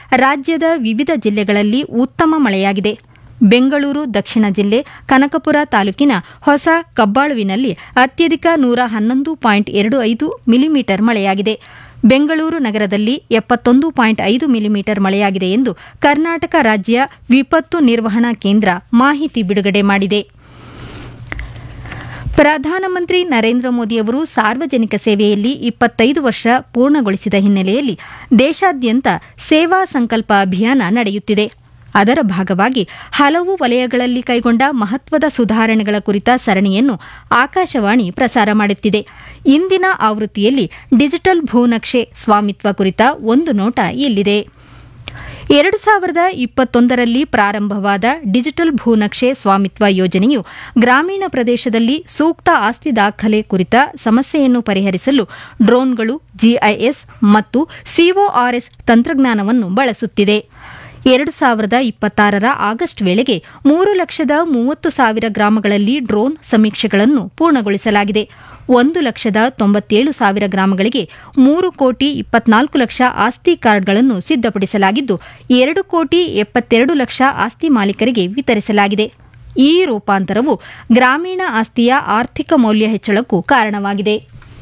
ರಾಜ್ಯದ ವಿವಿಧ ಜಿಲ್ಲೆಗಳಲ್ಲಿ ಉತ್ತಮ ಮಳೆಯಾಗಿದೆ ಬೆಂಗಳೂರು ದಕ್ಷಿಣ ಜಿಲ್ಲೆ ಕನಕಪುರ ತಾಲೂಕಿನ ಹೊಸ ಕಬ್ಬಾಳುವಿನಲ್ಲಿ ಅತ್ಯಧಿಕ ನೂರ ಹನ್ನೊಂದು ಪಾಯಿಂಟ್ ಎರಡು ಐದು ಮಿಲಿಮೀಟರ್ ಮಳೆಯಾಗಿದೆ ಬೆಂಗಳೂರು ನಗರದಲ್ಲಿ ಎಪ್ಪತ್ತೊಂದು ಪಾಯಿಂಟ್ ಐದು ಮಿಲಿಮೀಟರ್ ಮಳೆಯಾಗಿದೆ ಎಂದು ಕರ್ನಾಟಕ ರಾಜ್ಯ ವಿಪತ್ತು ನಿರ್ವಹಣಾ ಕೇಂದ್ರ ಮಾಹಿತಿ ಬಿಡುಗಡೆ ಮಾಡಿದೆ ಪ್ರಧಾನಮಂತ್ರಿ ನರೇಂದ್ರ ಮೋದಿಯವರು ಸಾರ್ವಜನಿಕ ಸೇವೆಯಲ್ಲಿ ಇಪ್ಪತ್ತೈದು ವರ್ಷ ಪೂರ್ಣಗೊಳಿಸಿದ ಹಿನ್ನೆಲೆಯಲ್ಲಿ ದೇಶಾದ್ಯಂತ ಸೇವಾ ಸಂಕಲ್ಪ ಅಭಿಯಾನ ನಡೆಯುತ್ತಿದೆ ಅದರ ಭಾಗವಾಗಿ ಹಲವು ವಲಯಗಳಲ್ಲಿ ಕೈಗೊಂಡ ಮಹತ್ವದ ಸುಧಾರಣೆಗಳ ಕುರಿತ ಸರಣಿಯನ್ನು ಆಕಾಶವಾಣಿ ಪ್ರಸಾರ ಮಾಡುತ್ತಿದೆ ಇಂದಿನ ಆವೃತ್ತಿಯಲ್ಲಿ ಡಿಜಿಟಲ್ ಭೂನಕ್ಷೆ ಸ್ವಾಮಿತ್ವ ಕುರಿತ ಒಂದು ನೋಟ ಇಲ್ಲಿದೆ ಎರಡು ಸಾವಿರದ ಇಪ್ಪತ್ತೊಂದರಲ್ಲಿ ಪ್ರಾರಂಭವಾದ ಡಿಜಿಟಲ್ ಭೂನಕ್ಷೆ ಸ್ವಾಮಿತ್ವ ಯೋಜನೆಯು ಗ್ರಾಮೀಣ ಪ್ರದೇಶದಲ್ಲಿ ಸೂಕ್ತ ಆಸ್ತಿ ದಾಖಲೆ ಕುರಿತ ಸಮಸ್ಯೆಯನ್ನು ಪರಿಹರಿಸಲು ಡ್ರೋನ್ಗಳು ಜಿಐಎಸ್ ಮತ್ತು ಸಿಒಆರ್ಎಸ್ ತಂತ್ರಜ್ಞಾನವನ್ನು ಬಳಸುತ್ತಿದೆ ಎರಡು ಸಾವಿರದ ಇಪ್ಪತ್ತಾರರ ಆಗಸ್ಟ್ ವೇಳೆಗೆ ಮೂರು ಲಕ್ಷದ ಮೂವತ್ತು ಸಾವಿರ ಗ್ರಾಮಗಳಲ್ಲಿ ಡ್ರೋನ್ ಸಮೀಕ್ಷೆಗಳನ್ನು ಪೂರ್ಣಗೊಳಿಸಲಾಗಿದೆ ಒಂದು ಲಕ್ಷದ ತೊಂಬತ್ತೇಳು ಸಾವಿರ ಗ್ರಾಮಗಳಿಗೆ ಮೂರು ಕೋಟಿ ಇಪ್ಪತ್ನಾಲ್ಕು ಲಕ್ಷ ಆಸ್ತಿ ಕಾರ್ಡ್ಗಳನ್ನು ಸಿದ್ಧಪಡಿಸಲಾಗಿದ್ದು ಎರಡು ಕೋಟಿ ಎಪ್ಪತ್ತೆರಡು ಲಕ್ಷ ಆಸ್ತಿ ಮಾಲೀಕರಿಗೆ ವಿತರಿಸಲಾಗಿದೆ ಈ ರೂಪಾಂತರವು ಗ್ರಾಮೀಣ ಆಸ್ತಿಯ ಆರ್ಥಿಕ ಮೌಲ್ಯ ಹೆಚ್ಚಳಕ್ಕೂ ಕಾರಣವಾಗಿದೆ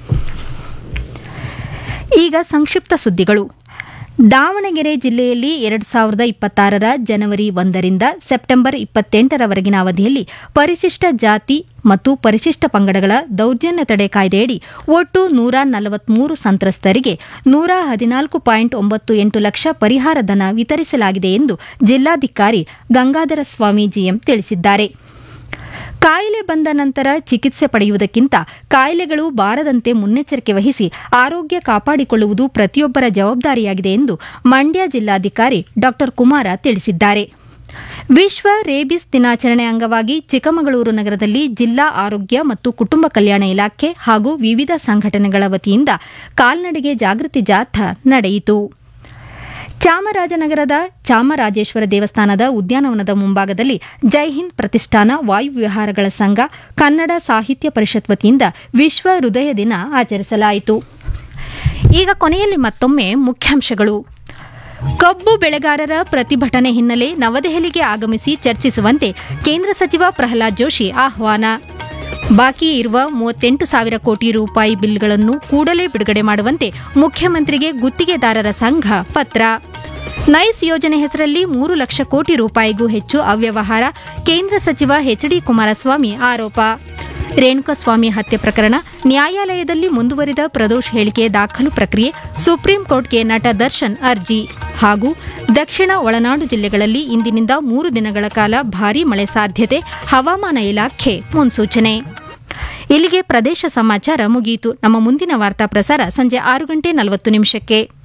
ಈಗ ಸಂಕ್ಷಿಪ್ತ ಸುದ್ದಿಗಳು ದಾವಣಗೆರೆ ಜಿಲ್ಲೆಯಲ್ಲಿ ಎರಡು ಸಾವಿರದ ಇಪ್ಪತ್ತಾರರ ಜನವರಿ ಒಂದರಿಂದ ಸೆಪ್ಟೆಂಬರ್ ಇಪ್ಪತ್ತೆಂಟರವರೆಗಿನ ಅವಧಿಯಲ್ಲಿ ಪರಿಶಿಷ್ಟ ಜಾತಿ ಮತ್ತು ಪರಿಶಿಷ್ಟ ಪಂಗಡಗಳ ದೌರ್ಜನ್ಯ ತಡೆ ಕಾಯ್ದೆಯಡಿ ಒಟ್ಟು ನೂರ ನಲವತ್ಮೂರು ಸಂತ್ರಸ್ತರಿಗೆ ನೂರ ಹದಿನಾಲ್ಕು ಪಾಯಿಂಟ್ ಒಂಬತ್ತು ಎಂಟು ಲಕ್ಷ ಪರಿಹಾರ ಧನ ವಿತರಿಸಲಾಗಿದೆ ಎಂದು ಜಿಲ್ಲಾಧಿಕಾರಿ ಗಂಗಾಧರ ಸ್ವಾಮಿ ಜಿಎಂ ತಿಳಿಸಿದ್ದಾರೆ ಕಾಯಿಲೆ ಬಂದ ನಂತರ ಚಿಕಿತ್ಸೆ ಪಡೆಯುವುದಕ್ಕಿಂತ ಕಾಯಿಲೆಗಳು ಬಾರದಂತೆ ಮುನ್ನೆಚ್ಚರಿಕೆ ವಹಿಸಿ ಆರೋಗ್ಯ ಕಾಪಾಡಿಕೊಳ್ಳುವುದು ಪ್ರತಿಯೊಬ್ಬರ ಜವಾಬ್ದಾರಿಯಾಗಿದೆ ಎಂದು ಮಂಡ್ಯ ಜಿಲ್ಲಾಧಿಕಾರಿ ಡಾ ಕುಮಾರ ತಿಳಿಸಿದ್ದಾರೆ ವಿಶ್ವ ರೇಬಿಸ್ ದಿನಾಚರಣೆ ಅಂಗವಾಗಿ ಚಿಕ್ಕಮಗಳೂರು ನಗರದಲ್ಲಿ ಜಿಲ್ಲಾ ಆರೋಗ್ಯ ಮತ್ತು ಕುಟುಂಬ ಕಲ್ಯಾಣ ಇಲಾಖೆ ಹಾಗೂ ವಿವಿಧ ಸಂಘಟನೆಗಳ ವತಿಯಿಂದ ಕಾಲ್ನಡಿಗೆ ಜಾಗೃತಿ ಜಾಥಾ ನಡೆಯಿತು ಚಾಮರಾಜನಗರದ ಚಾಮರಾಜೇಶ್ವರ ದೇವಸ್ಥಾನದ ಉದ್ಯಾನವನದ ಮುಂಭಾಗದಲ್ಲಿ ಜೈ ಹಿಂದ್ ಪ್ರತಿಷ್ಠಾನ ವಾಯುವಿಹಾರಗಳ ಸಂಘ ಕನ್ನಡ ಸಾಹಿತ್ಯ ಪರಿಷತ್ ವತಿಯಿಂದ ವಿಶ್ವ ಹೃದಯ ದಿನ ಆಚರಿಸಲಾಯಿತು ಈಗ ಕೊನೆಯಲ್ಲಿ ಮತ್ತೊಮ್ಮೆ ಮುಖ್ಯಾಂಶಗಳು ಕಬ್ಬು ಬೆಳೆಗಾರರ ಪ್ರತಿಭಟನೆ ಹಿನ್ನೆಲೆ ನವದೆಹಲಿಗೆ ಆಗಮಿಸಿ ಚರ್ಚಿಸುವಂತೆ ಕೇಂದ್ರ ಸಚಿವ ಪ್ರಹ್ಲಾದ್ ಜೋಶಿ ಆಹ್ವಾನ ಬಾಕಿ ಇರುವ ಮೂವತ್ತೆಂಟು ಸಾವಿರ ಕೋಟಿ ರೂಪಾಯಿ ಬಿಲ್ಗಳನ್ನು ಕೂಡಲೇ ಬಿಡುಗಡೆ ಮಾಡುವಂತೆ ಮುಖ್ಯಮಂತ್ರಿಗೆ ಗುತ್ತಿಗೆದಾರರ ಸಂಘ ಪತ್ರ ನೈಸ್ ಯೋಜನೆ ಹೆಸರಲ್ಲಿ ಮೂರು ಲಕ್ಷ ಕೋಟಿ ರೂಪಾಯಿಗೂ ಹೆಚ್ಚು ಅವ್ಯವಹಾರ ಕೇಂದ್ರ ಸಚಿವ ಎಚ್ಡಿ ಕುಮಾರಸ್ವಾಮಿ ಆರೋಪ ರೇಣುಕಸ್ವಾಮಿ ಹತ್ಯೆ ಪ್ರಕರಣ ನ್ಯಾಯಾಲಯದಲ್ಲಿ ಮುಂದುವರಿದ ಪ್ರದೋಷ್ ಹೇಳಿಕೆ ದಾಖಲು ಪ್ರಕ್ರಿಯೆ ಸುಪ್ರೀಂ ಕೋರ್ಟ್ಗೆ ನಟ ದರ್ಶನ್ ಅರ್ಜಿ ಹಾಗೂ ದಕ್ಷಿಣ ಒಳನಾಡು ಜಿಲ್ಲೆಗಳಲ್ಲಿ ಇಂದಿನಿಂದ ಮೂರು ದಿನಗಳ ಕಾಲ ಭಾರೀ ಮಳೆ ಸಾಧ್ಯತೆ ಹವಾಮಾನ ಇಲಾಖೆ ಮುನ್ಸೂಚನೆ ಇಲ್ಲಿಗೆ ಪ್ರದೇಶ ಸಮಾಚಾರ ಮುಗಿಯಿತು ನಮ್ಮ ಮುಂದಿನ ವಾರ್ತಾ ಪ್ರಸಾರ ಸಂಜೆ ಆರು ಗಂಟೆ ನಲವತ್ತು ನಿಮಿಷಕ್ಕೆ